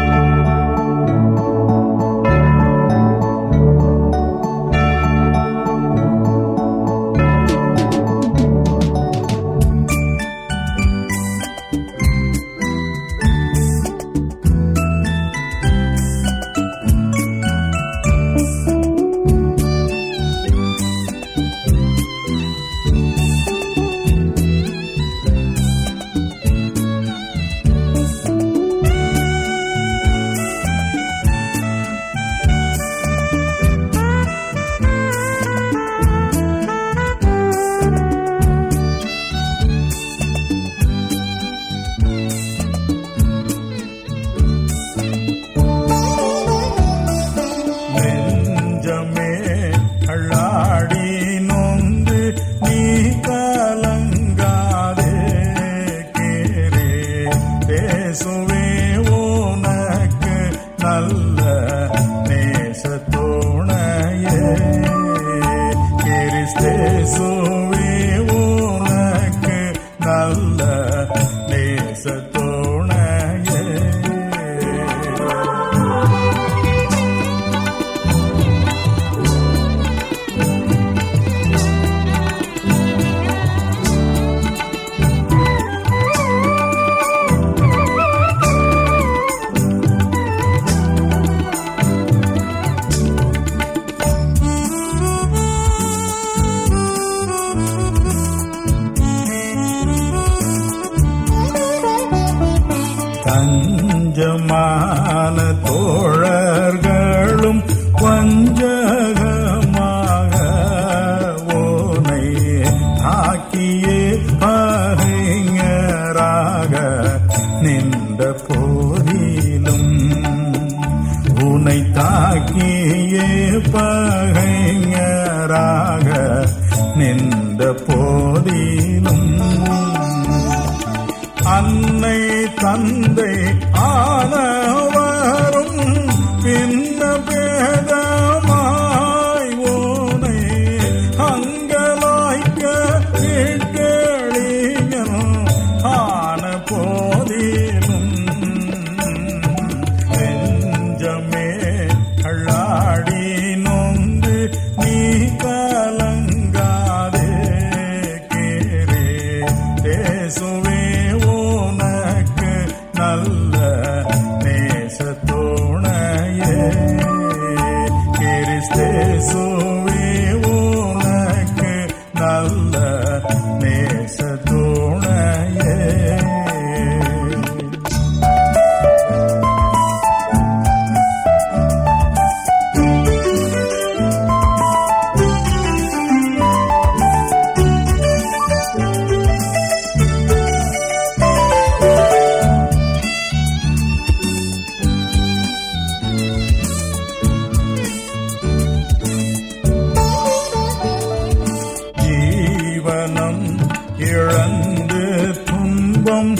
நெஞ்சமே கள்ளாடி நொந்து நீ கலங்காதே கேரே பேசுவே உனக்கு நல்ல நேசத்தோணையே கிறிஸ்தேசுவே உனக்கு நல்ல நேசத்தோணையே தஞ்சமான தோழர்களும் வஞ்சகமாக ஓனை ஆக்கியே பகைஞராக நின்ற போதிலும் உனை தாக்கியே பகைஞராக நின்ற போதிலும் அன்னை தந்தை ஆனவரும் பின்ன பேதமாய் ஓனை அங்கலாய்க்க கேட்களியும் ஆன போதிலும் நெஞ்சமே கள்ளாடி நொந்து நீ கலங்காதே கேரே பேசுவே உனக்கு நல்ல நேசத்தோணையே கிறிஸ்தேசுவே உனக்கு நல்ல நேசத்தோணையே ஜீவனம் இழந்து துன்பம்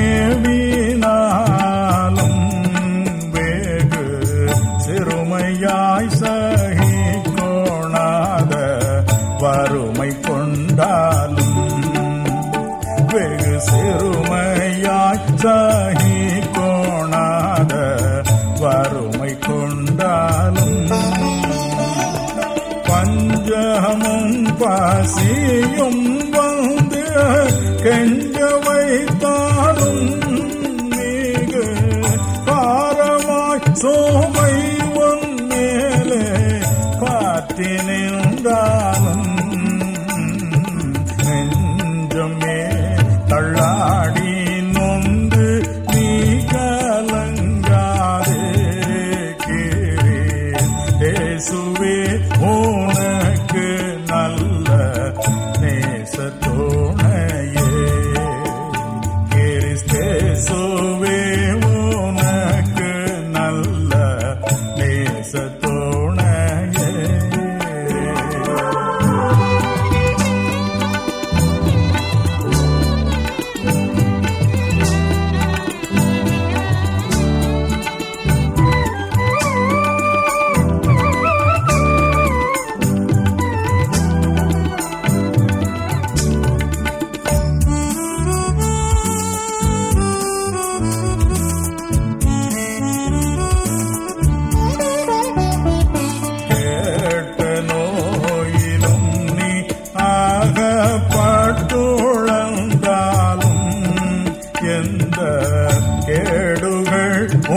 மேவினாலும் வேகு சிறுமையாய் சகி கோணாத வறுமை கொண்டாலும் வெகு சிறுமையாய் சகி கோணாத வறுமை கொண்டாலும் பஞ்சமும் பசியும் வந்து கெஞ்ச வைத்தாலும் நீகு பாரமாய் சோமை உன் மேலே பாத்தி நின்றாலும் நெஞ்சமே தள்ளாடி நொந்து நீ கலங்காதே கீழே இயேசுவே உனக்கு நல்ல நேசத்தோணையே கிறிஸ்தேசுவே உனக்கு நல்ல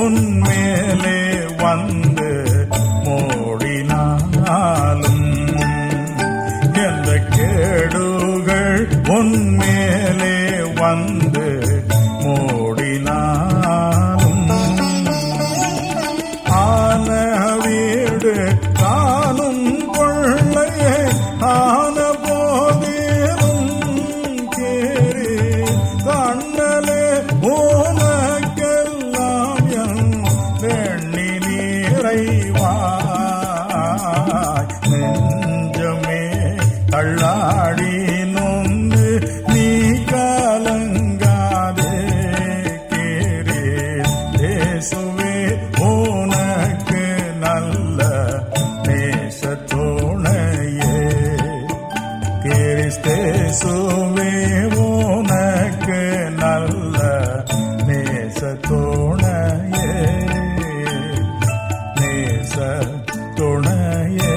உன்மேலே வந்து மூடினாலும் எந்த கேடுகள் உன்மேலே வந்து மூடினாலும் ஆன வீடு காணும் கொள்ளையே ஆன போதிலும் கேரி கண்ணலே உனக்கெல்லாம் என் வெண்ணி நீரைவாய் நெஞ்சமே தள்ளாடி நொந்து நீ கலங்காதே கேரே தேசுவே உனக்கு நல்ல நேசத்துணையே கிறிஸ்தேசுவே உனக்கு நல்ல நேசத்துணையே நேச துணையே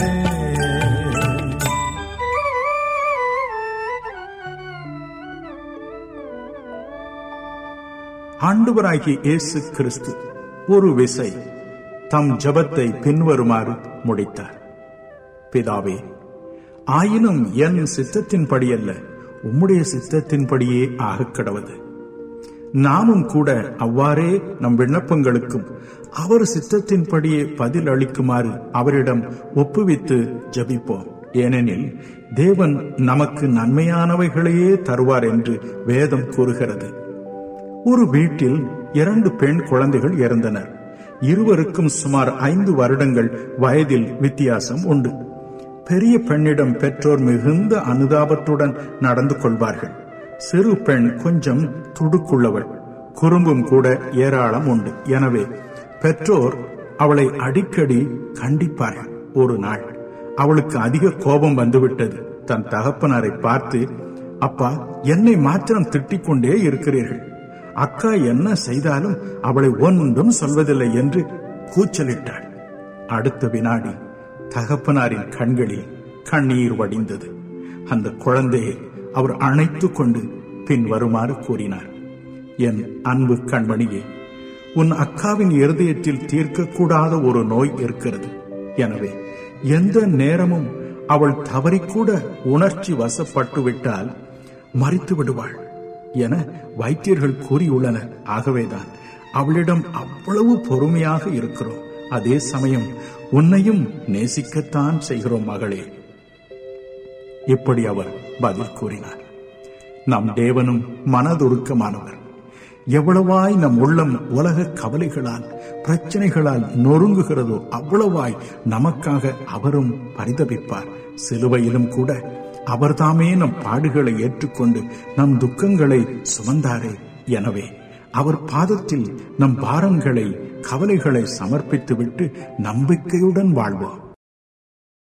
ஆண்டவராகிய இயேசு கிறிஸ்து ஒரு விசை தம் ஜெபத்தை பின்வருமாறு முடித்தார் பிதாவே ஆயினும் என் சித்தத்தின்படி அல்ல உம்முடைய சித்தத்தின்படியே ஆகக் கடவது நாமும் கூட அவ்வாறே நம் விண்ணப்பங்களுக்கும் அவர் சித்தத்தின்படியே பதில் அளிக்குமாறு அவரிடம் ஒப்புவித்து ஜெபிப்போம் ஏனெனில் தேவன் நமக்கு நன்மையானவைகளையே தருவார் என்று வேதம் கூறுகிறது ஒரு வீட்டில் இரண்டு பெண் குழந்தைகள் இறந்தனர் இருவருக்கும் சுமார் ஐந்து வருடங்கள் வயதில் வித்தியாசம் உண்டு பெரிய பெண்ணிடம் பெற்றோர் மிகுந்த அனுதாபத்துடன் நடந்து கொள்வார்கள் சிறு பெண் கொஞ்சம் துடுக்குள்ளவள் குறும்பும் கூட ஏராளம் உண்டு எனவே பெற்றோர் அவளை அடிக்கடி கண்டிப்பார்கள் ஒரு நாள் அவளுக்கு அதிக கோபம் வந்துவிட்டது தன் தகப்பனாரை பார்த்து அப்பா என்னை மாத்திரம் திட்டிக் கொண்டே இருக்கிறீர்கள் அக்கா என்ன செய்தாலும் அவளை ஒன்றும் சொல்வதில்லை என்று கூச்சலிட்டாள் அடுத்த வினாடி தகப்பனாரின் கண்களில் கண்ணீர் வடிந்தது அந்த குழந்தையை அவர் அணைத்துக் கொண்டு பின் வருமாறு கூறினார் என் அன்பு கண்மணியே உன் அக்காவின் இருதயத்தில் தீர்க்கக்கூடாத ஒரு நோய் இருக்கிறது எனவே எந்த நேரமும் அவள் தவறிக்கூட உணர்ச்சி வசப்பட்டு விட்டால் மறித்து விடுவாள் என வைத்தியர்கள் கூறியுள்ளனர் ஆகவேதான் அவளிடம் அவ்வளவு பொறுமையாக இருக்கிறோம் அதே சமயம் உன்னையும் நேசிக்கத்தான் செய்கிறோம் மகளே இப்படி அவர் பதில் கூறினார் நம் தேவனும் மனதுருக்கமானவர் எவ்வளவாய் நம் உள்ளம் உலக கவலைகளால் பிரச்சனைகளால் நொறுங்குகிறதோ அவ்வளவாய் நமக்காக அவரும் பரிதபிப்பார் சிலுவையிலும் கூட அவர்தாமே நம் பாடுகளை ஏற்றுக்கொண்டு நம் துக்கங்களை சுமந்தாரே எனவே அவர் பாதத்தில் நம் பாரங்களை கவலைகளை சமர்ப்பித்துவிட்டு நம்பிக்கையுடன் வாழ்வோம்